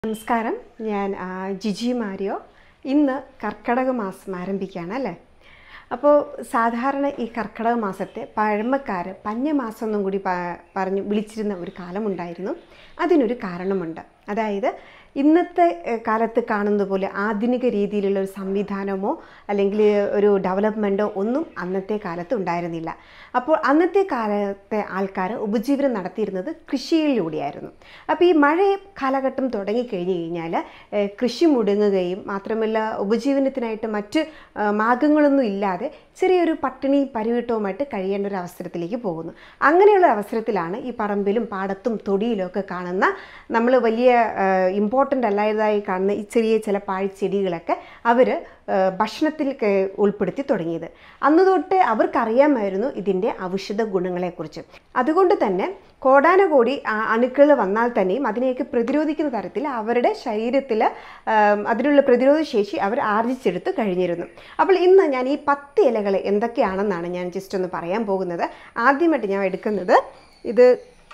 നമസ്കാരം ഞാൻ ആ, ജിജി മാരിയോ ഇന്ന് കർക്കടക മാസം ആരംഭിക്കുകയാണ് അല്ലേ അപ്പോൾ സാധാരണ ഈ കർക്കടക മാസത്തെ പഴമക്കാർ പഞ്ഞമാസം എന്നും കൂടി പ- പറഞ്ഞ് വിളിച്ചിരുന്ന ഒരു കാലമുണ്ടായിരുന്നു അതിനൊരു കാരണമുണ്ട് അതായത് ഇന്നത്തെ ഏഹ്, കാലത്ത് കാണുന്നത് പോലെ ആധുനിക രീതിയിലുള്ള ഒരു സംവിധാനമോ അല്ലെങ്കിൽ ഒരു ഡെവലപ്മെൻറ്റോ ഒന്നും അന്നത്തെ കാലത്ത് ഉണ്ടായിരുന്നില്ല അപ്പോൾ അന്നത്തെ കാലത്തെ ആൾക്കാർ ഉപജീവനം നടത്തിയിരുന്നത് കൃഷിയിലൂടെയായിരുന്നു അപ്പോൾ ഈ മഴ കാലഘട്ടം തുടങ്ങിക്കഴിഞ്ഞ് കഴിഞ്ഞാൽ ഏഹ്, കൃഷി മുടങ്ങുകയും മാത്രമല്ല ഉപജീവനത്തിനായിട്ട് മറ്റ് ആ, മാർഗങ്ങളൊന്നും ഇല്ലാതെ ചെറിയൊരു പട്ടിണി പരിവിട്ടവുമായിട്ട് കഴിയേണ്ട ഒരു അവസരത്തിലേക്ക് പോകുന്നു അങ്ങനെയുള്ള അവസരത്തിലാണ് ഈ പറമ്പിലും പാടത്തും തൊടിയിലും ഒക്കെ കാണുന്ന നമ്മൾ വലിയ ഇമ്പോർട്ടൻ്റ് അല്ലായതായി കാണുന്ന ഈ ചെറിയ ചില പാഴ്ചെടികളൊക്കെ അവർ ഭക്ഷണത്തിൽ ക- ഉൾപ്പെടുത്തി തുടങ്ങിയത് അന്ന് തൊട്ട് അവർക്കറിയാമായിരുന്നു ഇതിൻ്റെ ഔഷധ ഗുണങ്ങളെക്കുറിച്ച് അതുകൊണ്ട് തന്നെ കോടാനകോടി അണുക്കൾ വന്നാൽ തന്നെയും അതിനെയൊക്കെ പ്രതിരോധിക്കുന്ന തരത്തിൽ അവരുടെ ശരീരത്തിൽ അതിനുള്ള പ്രതിരോധ ശേഷി അവർ ആർജിച്ചെടുത്ത് കഴിഞ്ഞിരുന്നു അപ്പോൾ ഇന്ന് ഞാൻ ഈ പത്ത് ഇലകൾ എന്തൊക്കെയാണെന്നാണ് ഞാൻ ജസ്റ്റ് ഒന്ന് പറയാൻ പോകുന്നത് ആദ്യമായിട്ട് ഞാൻ എടുക്കുന്നത് ഇത്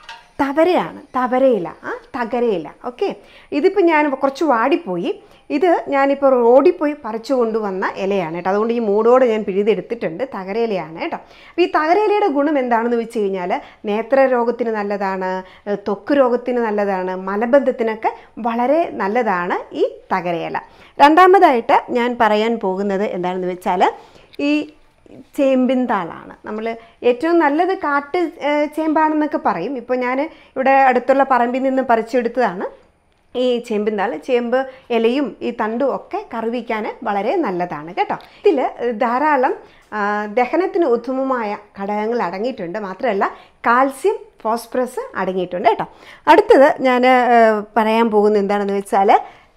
തവരയാണ് തവരയില ആ തകരയില ഓക്കെ ഇതിപ്പോൾ ഞാൻ കുറച്ച് വാടിപ്പോയി ഇത് ഞാനിപ്പോൾ റോഡിൽ പോയി പറിച്ചു കൊണ്ടുവന്ന ഇലയാണ് കേട്ടോ അതുകൊണ്ട് ഈ മൂടോടെ ഞാൻ പിഴുതെടുത്തിട്ടുണ്ട് തകരയിലയാണ് കേട്ടോ അപ്പോൾ ഈ തകരയിലയുടെ ഗുണം എന്താണെന്ന് വെച്ച് കഴിഞ്ഞാൽ നേത്ര രോഗത്തിന് നല്ലതാണ് ഏഹ് ത്വക്ക് രോഗത്തിന് നല്ലതാണ് മലബന്ധത്തിനൊക്കെ വളരെ നല്ലതാണ് ഈ തകരയില രണ്ടാമതായിട്ട് ഞാൻ പറയാൻ പോകുന്നത് എന്താണെന്ന് വെച്ചാൽ ഈ ചേമ്പിൻ താളാണ് നമ്മൾ ഏറ്റവും നല്ലത് കാട്ട് ഏഹ്, ചേമ്പാണെന്നൊക്കെ പറയും ഇപ്പോൾ ഞാൻ ഇവിടെ അടുത്തുള്ള പറമ്പിൽ നിന്ന് പറിച്ചെടുത്തതാണ് ഈ ചേമ്പിൻ താൾ ചേമ്പ് ഇലയും ഈ തണ്ടും ഒക്കെ കറിവിക്കാൻ വളരെ നല്ലതാണ് കേട്ടോ ഇതിൽ ധാരാളം ആ, ദഹനത്തിന് ഉത്തമമായ ഘടകങ്ങൾ അടങ്ങിയിട്ടുണ്ട് മാത്രമല്ല കാൽസ്യം ഫോസ്ഫറസ് അടങ്ങിയിട്ടുണ്ട് കേട്ടോ അടുത്തത് ഞാൻ പറയാൻ പോകുന്നത് എന്താണെന്ന് വെച്ചാൽ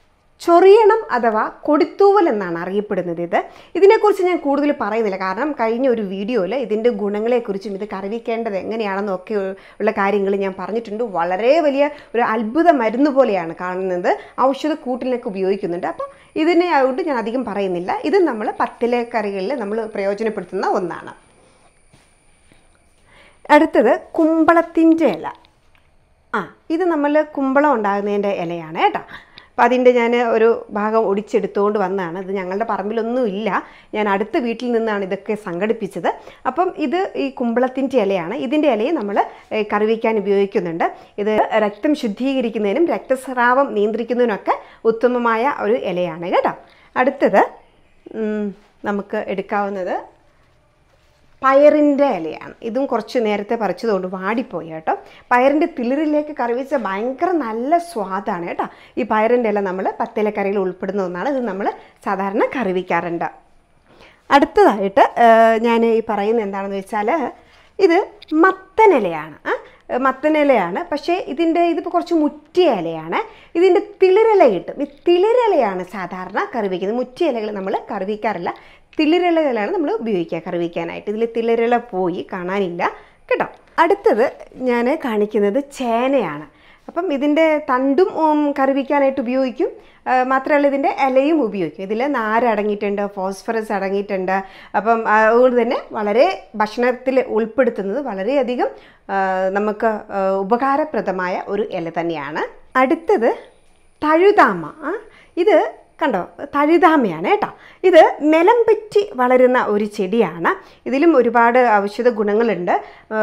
ചൊറിയണം അഥവാ കൊടിത്തൂവൽ എന്നാണ് അറിയപ്പെടുന്നത് ഇത് ഇതിനെക്കുറിച്ച് ഞാൻ കൂടുതൽ പറയുന്നില്ല കാരണം കഴിഞ്ഞ ഒരു വീഡിയോയിൽ ഇതിൻ്റെ ഗുണങ്ങളെക്കുറിച്ചും ഇത് കറിവിക്കേണ്ടത് എങ്ങനെയാണെന്നും ഒക്കെ ഉള്ള കാര്യങ്ങൾ ഞാൻ പറഞ്ഞിട്ടുണ്ട് വളരെ വലിയ ഒരു അത്ഭുത മരുന്ന് പോലെയാണ് കാണുന്നത് ഔഷധ കൂട്ടിലൊക്കെ ഉപയോഗിക്കുന്നുണ്ട് അപ്പം ഇതിനെ അതുകൊണ്ട് ഞാൻ അധികം പറയുന്നില്ല ഇത് നമ്മൾ പത്തിലെ കറികളിൽ നമ്മൾ പ്രയോജനപ്പെടുത്തുന്ന ഒന്നാണ് അടുത്തത് കുമ്പളത്തിൻ്റെ ഇല ആ ഇത് നമ്മൾ കുമ്പളം ഉണ്ടാകുന്നതിൻ്റെ ഇലയാണ് കേട്ടോ അപ്പോൾ അതിൻ്റെ ഞാൻ ഒരു ഭാഗം ഒടിച്ചെടുത്തുകൊണ്ട് വന്നതാണ് ഇത് ഞങ്ങളുടെ പറമ്പിലൊന്നും ഇല്ല ഞാൻ അടുത്ത വീട്ടിൽ നിന്നാണ് ഇതൊക്കെ സംഘടിപ്പിച്ചത് അപ്പം ഇത് ഈ കുമ്പളത്തിൻ്റെ ഇലയാണ് ഇതിൻ്റെ ഇലയും നമ്മൾ കറിവയ്ക്കാൻ ഉപയോഗിക്കുന്നുണ്ട് ഇത് രക്തം ശുദ്ധീകരിക്കുന്നതിനും രക്തസ്രാവം നിയന്ത്രിക്കുന്നതിനൊക്കെ ഉത്തമമായ ഒരു ഇലയാണ് കേട്ടോ അടുത്തത് ഉം, നമുക്ക് എടുക്കാവുന്നത് പയറിൻ്റെ ഇലയാണ് ഇതും കുറച്ച് നേരത്തെ പറിച്ചതുകൊണ്ട് വാടിപ്പോയി കേട്ടോ പയറിൻ്റെ തിളിരിലേക്ക് കറി വെച്ചാൽ ഭയങ്കര നല്ല സ്വാദാണ് കേട്ടോ ഈ പയറിൻ്റെ ഇല നമ്മൾ പത്തിലക്കറിയിൽ ഉൾപ്പെടുന്ന ഒന്നാണ് ഇത് നമ്മൾ സാധാരണ കറി വയ്ക്കാറുണ്ട് അടുത്തതായിട്ട് ഞാൻ ഈ പറയുന്നത് എന്താണെന്ന് വെച്ചാൽ ഇത് മത്തനിലയാണ് ആ മത്തനിലയാണ് പക്ഷേ ഇതിൻ്റെ ഇതിപ്പോൾ കുറച്ച് മുറ്റിയ ഇലയാണ് ഇതിൻ്റെ തിളിരില കിട്ടും ഈ തിളിരിലയാണ് സാധാരണ കറി വയ്ക്കുന്നത് മുറ്റിയ ഇലകൾ നമ്മൾ കറി വയ്ക്കാറില്ല തിളിരിലകളാണ് നമ്മൾ ഉപയോഗിക്കുക കറി വയ്ക്കാനായിട്ട് ഇതിൽ തിളിരില പോയി കാണാനില്ല കേട്ടോ അടുത്തത് ഞാൻ കാണിക്കുന്നത് ചേനയാണ് അപ്പം ഇതിൻ്റെ തണ്ടും ഉം, കറി വയ്ക്കാനായിട്ട് ഉപയോഗിക്കും ആ, മാത്രമല്ല ഇതിൻ്റെ ഇലയും ഉപയോഗിക്കും ഇതിൽ നാര് അടങ്ങിയിട്ടുണ്ട് ഫോസ്ഫറസ് അടങ്ങിയിട്ടുണ്ട് അപ്പം ആ, അതുകൊണ്ട് തന്നെ വളരെ ഭക്ഷണത്തിൽ ഉൾപ്പെടുത്തുന്നത് വളരെയധികം ആ, നമുക്ക് ആ, ഉപകാരപ്രദമായ ഒരു ഇല തന്നെയാണ് അടുത്തത് തഴുതാമ ആ, ഇത് കണ്ടോ തഴുതാമയാണ് കേട്ടോ ഇത് നിലം പറ്റി വളരുന്ന ഒരു ചെടിയാണ് ഇതിലും ഒരുപാട് ഔഷധ ഗുണങ്ങളുണ്ട്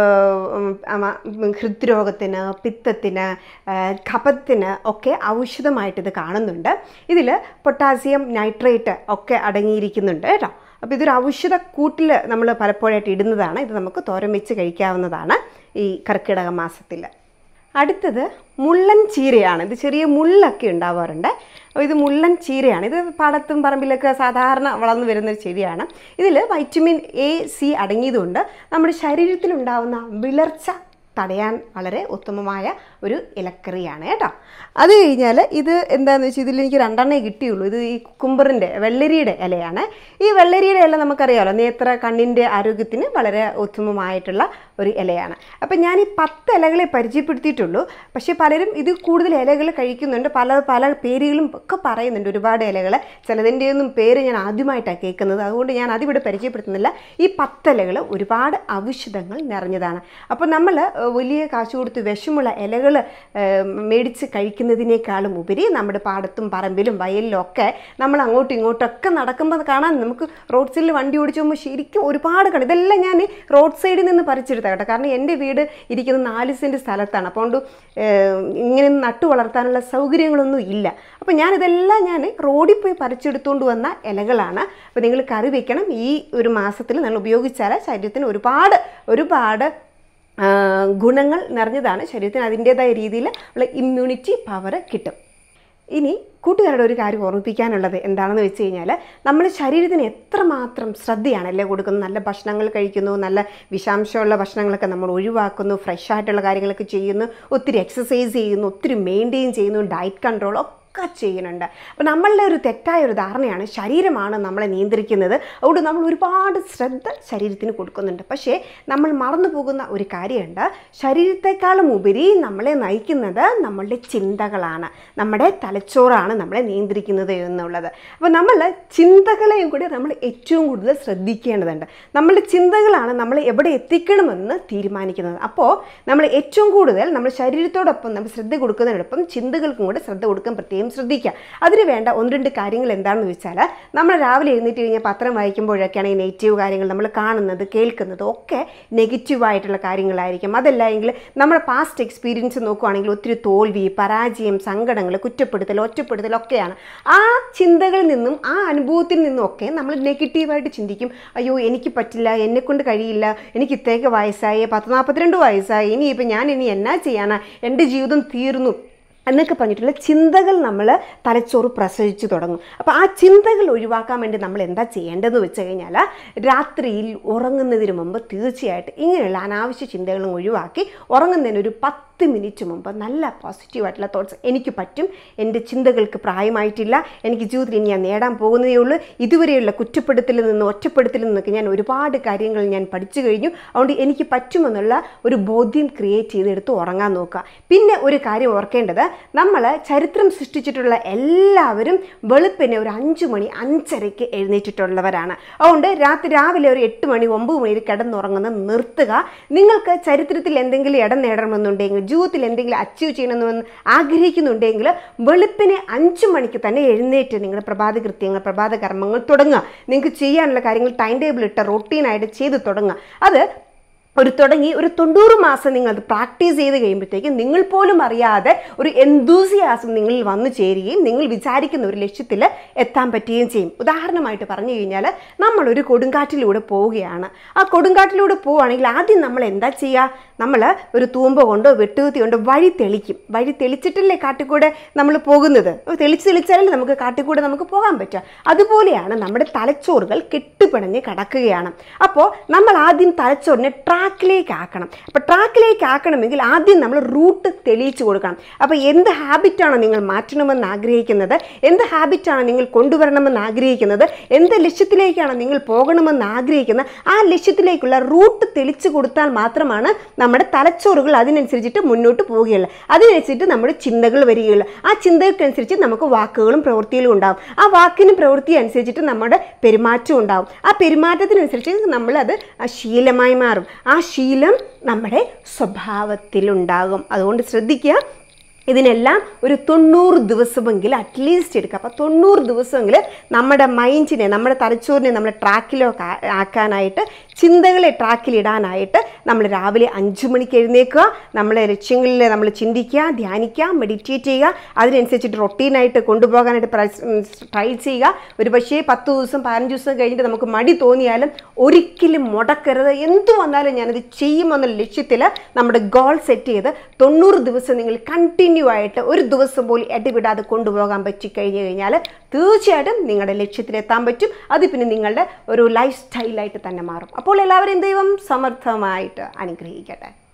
ഏഹ് അമ- ഹൃദ്രോഗത്തിന് പിത്തത്തിന് ഏഹ് കഫത്തിന് ഒക്കെ ഔഷധമായിട്ട് ഇത് കാണുന്നുണ്ട് ഇതിൽ പൊട്ടാസ്യം നൈട്രേറ്റ് ഒക്കെ അടങ്ങിയിരിക്കുന്നുണ്ട് കേട്ടോ അപ്പോൾ ഇതൊരു ഔഷധ കൂട്ടിൽ നമ്മൾ പലപ്പോഴായിട്ട് ഇടുന്നതാണ് ഇത് നമുക്ക് തോരൻ വെച്ച് കഴിക്കാവുന്നതാണ് ഈ കർക്കിടക മാസത്തിൽ അടുത്തത് മുള്ളൻ ചീരയാണ് ഇത് ചെറിയ മുള്ളൊക്കെ ഉണ്ടാവാറുണ്ട് അപ്പോൾ ഇത് മുള്ളൻ ചീരയാണ് ഇത് പാടത്തും പറമ്പിലൊക്കെ സാധാരണ വളർന്നു വരുന്ന ഒരു ചെടിയാണ് ഇതിൽ വൈറ്റമിൻ എ സി അടങ്ങിയതുകൊണ്ട് നമ്മുടെ ശരീരത്തിലുണ്ടാവുന്ന വിളർച്ച തടയാൻ വളരെ ഉത്തമമായ ഒരു ഇലക്കറിയാണ് കേട്ടോ അത് കഴിഞ്ഞാൽ ഇത് എന്താണെന്ന് വെച്ചാൽ ഇതിൽ എനിക്ക് രണ്ടെണ്ണേ കിട്ടിയുള്ളൂ ഇത് ഈ കുക്കുംബറിൻ്റെ വെള്ളരിയുടെ ഇലയാണ് ഈ വെള്ളരിയുടെ ഇല നമുക്കറിയാമല്ലോ നേത്ര കണ്ണിൻ്റെ ആരോഗ്യത്തിന് വളരെ ഉത്തമമായിട്ടുള്ള ഒരു ഇലയാണ് അപ്പം ഞാൻ ഈ പത്ത് ഇലകളെ പരിചയപ്പെടുത്തിയിട്ടുള്ളൂ പക്ഷേ പലരും ഇത് കൂടുതൽ ഇലകൾ കഴിക്കുന്നുണ്ട് പല പല പേരുകളും ഒക്കെ പറയുന്നുണ്ട് ഒരുപാട് ഇലകൾ ചിലതിൻ്റെ ഒന്നും പേര് ഞാൻ ആദ്യമായിട്ടാണ് കേൾക്കുന്നത് അതുകൊണ്ട് ഞാൻ അതിവിടെ പരിചയപ്പെടുത്തുന്നില്ല ഈ പത്തിലകൾ ഒരുപാട് ഔഷധങ്ങൾ നിറഞ്ഞതാണ് അപ്പോൾ നമ്മൾ വലിയ കാശ് കൊടുത്ത് വിഷമുള്ള ഇലകൾ ഇലകൾ മേടിച്ച് കഴിക്കുന്നതിനേക്കാളും ഉപരി നമ്മുടെ പാടത്തും പറമ്പിലും വയലിലും ഒക്കെ നമ്മൾ അങ്ങോട്ടും ഇങ്ങോട്ടൊക്കെ നടക്കുമ്പോൾ കാണാൻ നമുക്ക് റോഡ് സൈഡിൽ വണ്ടി ഓടിച്ചു പോകുമ്പോൾ ശരിക്കും ഒരുപാട് കാണും ഇതെല്ലാം ഞാൻ റോഡ് സൈഡിൽ നിന്ന് പറിച്ചെടുത്ത കേട്ടോ കാരണം എൻ്റെ വീട് ഇരിക്കുന്നത് നാല് സെൻറ്റ് സ്ഥലത്താണ് അപ്പോൾ അതുകൊണ്ട് ഏഹ്, ഇങ്ങനെ നട്ടു വളർത്താനുള്ള സൗകര്യങ്ങളൊന്നും ഇല്ല അപ്പോൾ ഞാനിതെല്ലാം ഞാൻ റോഡിൽ പോയി പറിച്ചെടുത്തുകൊണ്ട് വന്ന ഇലകളാണ് അപ്പോൾ നിങ്ങൾ കറി വെക്കണം ഈ ഒരു മാസത്തിൽ നിങ്ങൾ ഉപയോഗിച്ചാൽ ശരീരത്തിന് ഒരുപാട് ഒരുപാട് ആ, ഗുണങ്ങൾ നിറഞ്ഞതാണ് ശരീരത്തിന് അതിൻ്റേതായ രീതിയിൽ ഉള്ള ഇമ്മ്യൂണിറ്റി പവർ കിട്ടും ഇനി കൂട്ടുകാരുടെ ഒരു കാര്യം ഓർമ്മിപ്പിക്കാനുള്ളത് എന്താണെന്ന് വെച്ച് കഴിഞ്ഞാൽ നമ്മൾ ശരീരത്തിന് എത്രമാത്രം ശ്രദ്ധയാണല്ലേ കൊടുക്കുന്നത് നല്ല ഭക്ഷണങ്ങൾ കഴിക്കുന്നു നല്ല വിഷാംശമുള്ള ഭക്ഷണങ്ങളൊക്കെ നമ്മൾ ഒഴിവാക്കുന്നു ഫ്രഷ് ആയിട്ടുള്ള കാര്യങ്ങളൊക്കെ ചെയ്യുന്നു ഒത്തിരി എക്സസൈസ് ചെയ്യുന്നു ഒത്തിരി മെയിൻറ്റെയിൻ ചെയ്യുന്നു ഡയറ്റ് കൺട്രോൾ ഒക്കെ ചെയ്യുന്നുണ്ട് അപ്പോൾ നമ്മളുടെ ഒരു തെറ്റായ ഒരു ധാരണയാണ് ശരീരമാണ് നമ്മളെ നിയന്ത്രിക്കുന്നത് അതുകൊണ്ട് നമ്മൾ ഒരുപാട് ശ്രദ്ധ ശരീരത്തിന് കൊടുക്കുന്നുണ്ട് പക്ഷേ നമ്മൾ മറന്നു പോകുന്ന ഒരു കാര്യമുണ്ട് ശരീരത്തെക്കാളും ഉപരി നമ്മളെ നയിക്കുന്നത് നമ്മളുടെ ചിന്തകളാണ് നമ്മുടെ തലച്ചോറാണ് നമ്മളെ നിയന്ത്രിക്കുന്നത് എന്നുള്ളത് അപ്പോൾ നമ്മൾ ചിന്തകളെയും കൂടി നമ്മൾ ഏറ്റവും കൂടുതൽ ശ്രദ്ധിക്കേണ്ടതുണ്ട് നമ്മളുടെ ചിന്തകളാണ് നമ്മളെ എവിടെ എത്തിക്കണമെന്ന് തീരുമാനിക്കുന്നത് അപ്പോൾ നമ്മൾ ഏറ്റവും കൂടുതൽ നമ്മൾ ശരീരത്തോടൊപ്പം നമ്മൾ ശ്രദ്ധ കൊടുക്കുന്നതിനോടൊപ്പം ചിന്തകൾക്കും കൂടെ ശ്രദ്ധ കൊടുക്കാൻ പ്രത്യേകം ശ്രദ്ധിക്കുക അതിന് വേണ്ട ഒന്ന് രണ്ട് കാര്യങ്ങൾ എന്താണെന്ന് വെച്ചാൽ നമ്മൾ രാവിലെ എഴുന്നേറ്റ് കഴിഞ്ഞാൽ പത്രം വായിക്കുമ്പോഴൊക്കെയാണ് ഈ നെഗറ്റീവ് കാര്യങ്ങൾ നമ്മൾ കാണുന്നത് കേൾക്കുന്നത് ഒക്കെ നെഗറ്റീവായിട്ടുള്ള കാര്യങ്ങളായിരിക്കും അതല്ല എങ്കിൽ നമ്മുടെ പാസ്റ്റ് എക്സ്പീരിയൻസ് നോക്കുകയാണെങ്കിൽ ഒത്തിരി തോൽവി പരാജയം സങ്കടങ്ങൾ കുറ്റപ്പെടുത്തൽ ഒറ്റപ്പെടുത്തൽ ഒക്കെയാണ് ആ ചിന്തകളിൽ നിന്നും ആ അനുഭവത്തിൽ നിന്നും ഒക്കെ നമ്മൾ നെഗറ്റീവായിട്ട് ചിന്തിക്കും അയ്യോ എനിക്ക് പറ്റില്ല എന്നെക്കൊണ്ട് കഴിയില്ല എനിക്ക് ഇത്രയൊക്കെ വയസ്സായി പത്ത് നാൽപ്പത്തിരണ്ട് വയസ്സായി ഇനിയിപ്പോൾ ഞാൻ ഇനി എന്നാ ചെയ്യാനാ എൻ്റെ ജീവിതം തീർന്നു എന്നൊക്കെ പറഞ്ഞിട്ടുള്ള ചിന്തകൾ നമ്മൾ തലച്ചോറ് പ്രസവിച്ചു തുടങ്ങും അപ്പോൾ ആ ചിന്തകൾ ഒഴിവാക്കാൻ വേണ്ടി നമ്മൾ എന്താ ചെയ്യേണ്ടതെന്ന് വെച്ച് കഴിഞ്ഞാൽ രാത്രിയിൽ ഉറങ്ങുന്നതിന് മുമ്പ് തീർച്ചയായിട്ടും ഇങ്ങനെയുള്ള അനാവശ്യ ചിന്തകളും ഒഴിവാക്കി ഉറങ്ങുന്നതിന് ഒരു പത്ത് മിനിറ്റ് മുമ്പ് നല്ല പോസിറ്റീവായിട്ടുള്ള തോട്ട്സ് എനിക്ക് പറ്റും എൻ്റെ ചിന്തകൾക്ക് പ്രായമായിട്ടില്ല എനിക്ക് ജീവിതത്തിൽ ഇനി ഞാൻ നേടാൻ പോകുന്നതേ ഉള്ളൂ ഇതുവരെയുള്ള കുറ്റപ്പെടുത്തലിൽ നിന്ന് ഒറ്റപ്പെടുത്തലിൽ നിന്നൊക്കെ ഞാൻ ഒരുപാട് കാര്യങ്ങൾ ഞാൻ പഠിച്ചു കഴിഞ്ഞു അതുകൊണ്ട് എനിക്ക് പറ്റുമെന്നുള്ള ഒരു ബോധ്യം ക്രിയേറ്റ് ചെയ്തെടുത്ത് ഉറങ്ങാൻ നോക്കുക പിന്നെ ഒരു കാര്യം ഓർക്കേണ്ടത് നമ്മൾ ചരിത്രം സൃഷ്ടിച്ചിട്ടുള്ള എല്ലാവരും വെളുപ്പിനെ ഒരു അഞ്ച് മണി അഞ്ചരയ്ക്ക് എഴുന്നേറ്റിട്ടുള്ളവരാണ് അതുകൊണ്ട് രാത്രി രാവിലെ ഒരു എട്ട് മണി ഒമ്പത് മണിയിൽ കിടന്നുറങ്ങുന്നത് നിർത്തുക നിങ്ങൾക്ക് ചരിത്രത്തിൽ എന്തെങ്കിലും ഇടം നേടണമെന്നുണ്ടെങ്കിൽ ജീവിതത്തിൽ എന്തെങ്കിലും അച്ചീവ് ചെയ്യണമെന്ന് ആഗ്രഹിക്കുന്നുണ്ടെങ്കിൽ വെളുപ്പിനെ അഞ്ച് മണിക്ക് തന്നെ എഴുന്നേറ്റ് നിങ്ങളുടെ പ്രഭാത കൃത്യങ്ങൾ പ്രഭാത കർമ്മങ്ങൾ തുടങ്ങുക നിങ്ങൾക്ക് ചെയ്യാനുള്ള കാര്യങ്ങൾ ടൈം ടേബിൾ ഇട്ട് റൊട്ടീനായിട്ട് ചെയ്ത് തുടങ്ങുക അത് ഒരു തുടങ്ങി ഒരു തൊണ്ണൂറ് മാസം നിങ്ങൾ അത് പ്രാക്ടീസ് ചെയ്ത് കഴിയുമ്പോഴത്തേക്കും നിങ്ങൾ പോലും അറിയാതെ ഒരു എന്തൂസിയാസം നിങ്ങളിൽ വന്നു ചേരുകയും നിങ്ങൾ വിചാരിക്കുന്ന ഒരു ലക്ഷ്യത്തിൽ എത്താൻ പറ്റുകയും ചെയ്യും ഉദാഹരണമായിട്ട് പറഞ്ഞു കഴിഞ്ഞാൽ നമ്മളൊരു കൊടുങ്കാറ്റിലൂടെ പോവുകയാണ് ആ കൊടുങ്കാറ്റിലൂടെ പോവുകയാണെങ്കിൽ ആദ്യം നമ്മൾ എന്താ ചെയ്യുക നമ്മൾ ഒരു തൂമ്പ കൊണ്ടോ വെട്ടുകുത്തി കൊണ്ടോ വഴി തെളിക്കും വഴി തെളിച്ചിട്ടല്ലേ കാട്ടിക്കൂടെ നമ്മൾ പോകുന്നത് അപ്പോൾ തെളിച്ച് തെളിച്ചാലല്ലേ നമുക്ക് കാട്ടിക്കൂടെ നമുക്ക് പോകാൻ പറ്റുക അതുപോലെയാണ് നമ്മുടെ തലച്ചോറുകൾ കെട്ടുപിണഞ്ഞ് കിടക്കുകയാണ് അപ്പോൾ നമ്മൾ ആദ്യം തലച്ചോറിനെ ട്രാക്കിലേക്ക് ആക്കണം അപ്പോൾ ട്രാക്കിലേക്ക് ആക്കണമെങ്കിൽ ആദ്യം നമ്മൾ റൂട്ട് തെളിയിച്ചു കൊടുക്കണം അപ്പോൾ എന്ത് ഹാബിറ്റാണോ നിങ്ങൾ മാറ്റണമെന്ന് ആഗ്രഹിക്കുന്നത് എന്ത് ഹാബിറ്റാണ് നിങ്ങൾ കൊണ്ടുവരണമെന്ന് ആഗ്രഹിക്കുന്നത് എന്ത് ലക്ഷ്യത്തിലേക്കാണ് നിങ്ങൾ പോകണമെന്ന് ആഗ്രഹിക്കുന്നത് ആ ലക്ഷ്യത്തിലേക്കുള്ള റൂട്ട് തെളിച്ചു കൊടുത്താൽ മാത്രമാണ് നമ്മുടെ തലച്ചോറുകൾ അതിനനുസരിച്ചിട്ട് മുന്നോട്ട് പോവുകയുള്ളൂ അതിനനുസരിച്ചിട്ട് നമ്മുടെ ചിന്തകൾ വരികയുള്ളൂ ആ ചിന്തകൾക്കനുസരിച്ച് നമുക്ക് വാക്കുകളും പ്രവൃത്തികളും ഉണ്ടാവും ആ വാക്കിനും പ്രവൃത്തി അനുസരിച്ചിട്ട് നമ്മുടെ പെരുമാറ്റം ഉണ്ടാവും ആ പെരുമാറ്റത്തിനനുസരിച്ച് നമ്മളത് ആ ശീലമായി മാറും ആ ശീലം നമ്മുടെ സ്വഭാവത്തിലുണ്ടാകും അതുകൊണ്ട് ശ്രദ്ധിക്കുക ഇതിനെല്ലാം ഒരു തൊണ്ണൂറ് ദിവസമെങ്കിലും അറ്റ്ലീസ്റ്റ് എടുക്കുക അപ്പോൾ തൊണ്ണൂറ് ദിവസമെങ്കിലും നമ്മുടെ മൈൻഡിനെ നമ്മുടെ തലച്ചോറിനെ നമ്മൾ ട്രാക്കിലോ ആക്കാനായിട്ട് ചിന്തകളെ ട്രാക്കിലിടാനായിട്ട് നമ്മൾ രാവിലെ അഞ്ച് മണിക്ക് എഴുന്നേൽക്കുക നമ്മളെ ലക്ഷ്യങ്ങളിൽ നമ്മൾ ചിന്തിക്കുക ധ്യാനിക്കുക മെഡിറ്റേറ്റ് ചെയ്യുക അതിനനുസരിച്ചിട്ട് റൊട്ടീനായിട്ട് കൊണ്ടുപോകാനായിട്ട് ട്രൈ ചെയ്യുക ഒരു പക്ഷേ പത്ത് ദിവസം പതിനഞ്ച് ദിവസം കഴിഞ്ഞിട്ട് നമുക്ക് മടി തോന്നിയാലും ഒരിക്കലും മുടക്കരുത് എന്തു വന്നാലും ഞാനത് ചെയ്യുമെന്നുള്ള ലക്ഷ്യത്തിൽ നമ്മുടെ ഗോൾ സെറ്റ് ചെയ്ത് തൊണ്ണൂറ് ദിവസം നിങ്ങൾ കണ്ടിന്യൂ ആയിട്ട് ഒരു ദിവസം പോലും ഇടവിടാതെ കൊണ്ടുപോകാൻ പറ്റിക്കഴിഞ്ഞ് കഴിഞ്ഞാൽ തീർച്ചയായിട്ടും നിങ്ങളുടെ ലക്ഷ്യത്തിലെത്താൻ പറ്റും അത് പിന്നെ നിങ്ങളുടെ ഒരു ലൈഫ് സ്റ്റൈലായിട്ട് തന്നെ മാറും അപ്പോൾ എല്ലാവരെയും ദൈവം സമർത്ഥമായിട്ട് അനുഗ്രഹിക്കട്ടെ